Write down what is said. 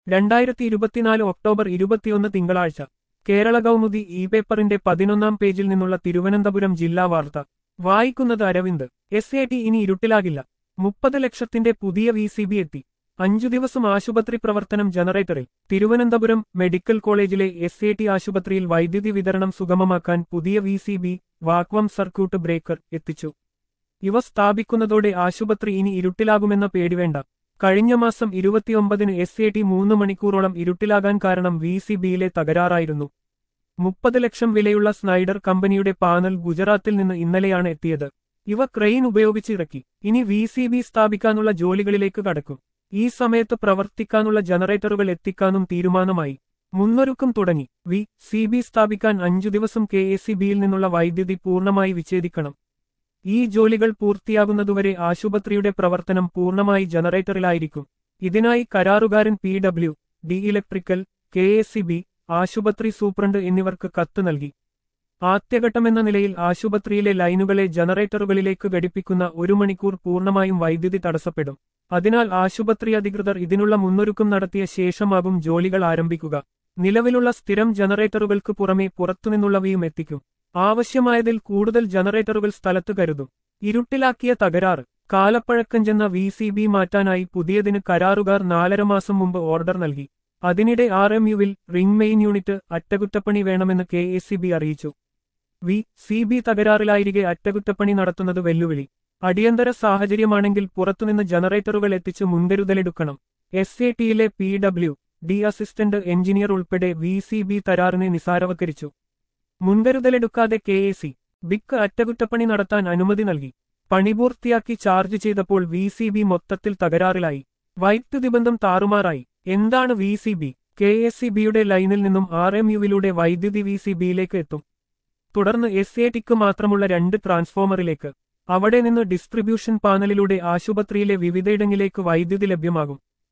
രണ്ടായിരത്തി ഇരുപത്തിനാല് ഒക്ടോബർ ഇരുപത്തിയൊന്ന് തിങ്കളാഴ്ച കേരള കൗമുദി ഇ പേപ്പറിന്റെ പതിനൊന്നാം പേജിൽ നിന്നുള്ള തിരുവനന്തപുരം ജില്ലാ വാർത്ത വായിക്കുന്നത് അരവിന്ദ് എസ് എ ടി ഇനി ഇരുട്ടിലാകില്ല മുപ്പത് ലക്ഷത്തിന്റെ പുതിയ വി സി ബി എത്തി അഞ്ചു ദിവസം ആശുപത്രി പ്രവർത്തനം ജനറേറ്ററിൽ തിരുവനന്തപുരം മെഡിക്കൽ കോളേജിലെ എസ് എ ടി ആശുപത്രിയിൽ വൈദ്യുതി വിതരണം സുഗമമാക്കാൻ പുതിയ V C B vacuum circuit breaker എത്തിച്ചു ഇവ സ്ഥാപിക്കുന്നതോടെ ആശുപത്രി ഇനി ഇരുട്ടിലാകുമെന്ന പേടിവേണ്ട കഴിഞ്ഞ മാസം ഇരുപത്തിയൊമ്പതിന് എസ് എ ടി മൂന്ന് മണിക്കൂറോളം ഇരുട്ടിലാകാൻ കാരണം വി സി ബിയിലെ തകരാറായിരുന്നു മുപ്പത് ലക്ഷം വിലയുള്ള സ്നൈഡർ കമ്പനിയുടെ പാനൽ ഗുജറാത്തിൽ നിന്ന് ഇന്നലെയാണ് എത്തിയത് ഇവ ക്രെയിൻ ഉപയോഗിച്ച് ഇറക്കി ഇനി വി സി ബി സ്ഥാപിക്കാനുള്ള ജോലികളിലേക്ക് കടക്കും ഈ സമയത്ത് പ്രവർത്തിക്കാനുള്ള ജനറേറ്ററുകൾ എത്തിക്കാനും തീരുമാനമായി മുന്നൊരുക്കം തുടങ്ങി വി സി ബി സ്ഥാപിക്കാൻ അഞ്ചു ദിവസം കെ എസ് സി ബിയിൽ നിന്നുള്ള വൈദ്യുതി പൂർണ്ണമായി വിച്ഛേദിക്കണം ഈ ജോലികൾ പൂർത്തിയാകുന്നതുവരെ ആശുപത്രിയുടെ പ്രവർത്തനം പൂർണ്ണമായി ജനറേറ്ററിലായിരിക്കും ഇതിനായി കരാറുകാരൻ P W D electrical K S C B ആശുപത്രി സൂപ്രണ്ട് എന്നിവർക്ക് കത്ത് നൽകി ആദ്യഘട്ടമെന്ന നിലയിൽ ആശുപത്രിയിലെ ലൈനുകളെ ജനറേറ്ററുകളിലേക്ക് ഘടിപ്പിക്കുന്ന ഒരു മണിക്കൂർ പൂർണ്ണമായും വൈദ്യുതി തടസ്സപ്പെടും അതിനാൽ ആശുപത്രി അധികൃതർ ഇതിനുള്ള മുന്നൊരുക്കം നടത്തിയ ശേഷമാകും ജോലികൾ ആരംഭിക്കുക നിലവിലുള്ള സ്ഥിരം ജനറേറ്ററുകൾക്ക് പുറമെ പുറത്തുനിന്നുള്ളവയും എത്തിക്കും ആവശ്യമായതിൽ കൂടുതൽ ജനറേറ്ററുകൾ സ്ഥലത്ത് കരുതും ഇരുട്ടിലാക്കിയ തകരാറ് കാലപ്പഴക്കം ചെന്ന വി സി ബി മാറ്റാനായി പുതിയതിന് കരാറുകാർ നാലര മാസം മുമ്പ് ഓർഡർ നൽകി അതിനിടെ ആർ എം യുവിൽ റിംഗ് മെയിൻ യൂണിറ്റ് അറ്റകുറ്റപ്പണി വേണമെന്ന് കെ എസ് സി ബി അറിയിച്ചു വി സി ബി തകരാറിലായിരിക്കെ അറ്റകുറ്റപ്പണി നടത്തുന്നത് വെല്ലുവിളി അടിയന്തര സാഹചര്യമാണെങ്കിൽ പുറത്തുനിന്ന് ജനറേറ്ററുകൾ എത്തിച്ച് മുൻകരുതലെടുക്കണം എസ് എ ടിയിലെ P W D assistant engineer ഉൾപ്പെടെ വി സി ബി തരാറിനെ നിസാരവൽക്കരിച്ചു മുൻകരുതലെടുക്കാതെ കെ എ സി ബിക്ക് അറ്റകുറ്റപ്പണി നടത്താൻ അനുമതി നൽകി പണി പൂർത്തിയാക്കി ചാർജ് ചെയ്തപ്പോൾ വി സി ബി മൊത്തത്തിൽ തകരാറിലായി വൈദ്യുതി ബന്ധം താറുമാറായി എന്താണ് V C B K S C ബിയുടെ ലൈനിൽ നിന്നും ആർ എം യുവിലൂടെ വൈദ്യുതി വി സി ബിയിലേക്ക് എത്തും തുടർന്ന് എസ് എ ടിക്ക് മാത്രമുള്ള രണ്ട് ട്രാൻസ്ഫോമറിലേക്ക് അവിടെ നിന്ന് ഡിസ്ട്രിബ്യൂഷൻ പാനലിലൂടെ ആശുപത്രിയിലെ വിവിധയിടങ്ങളിലേക്ക് വൈദ്യുതി ലഭ്യമാകും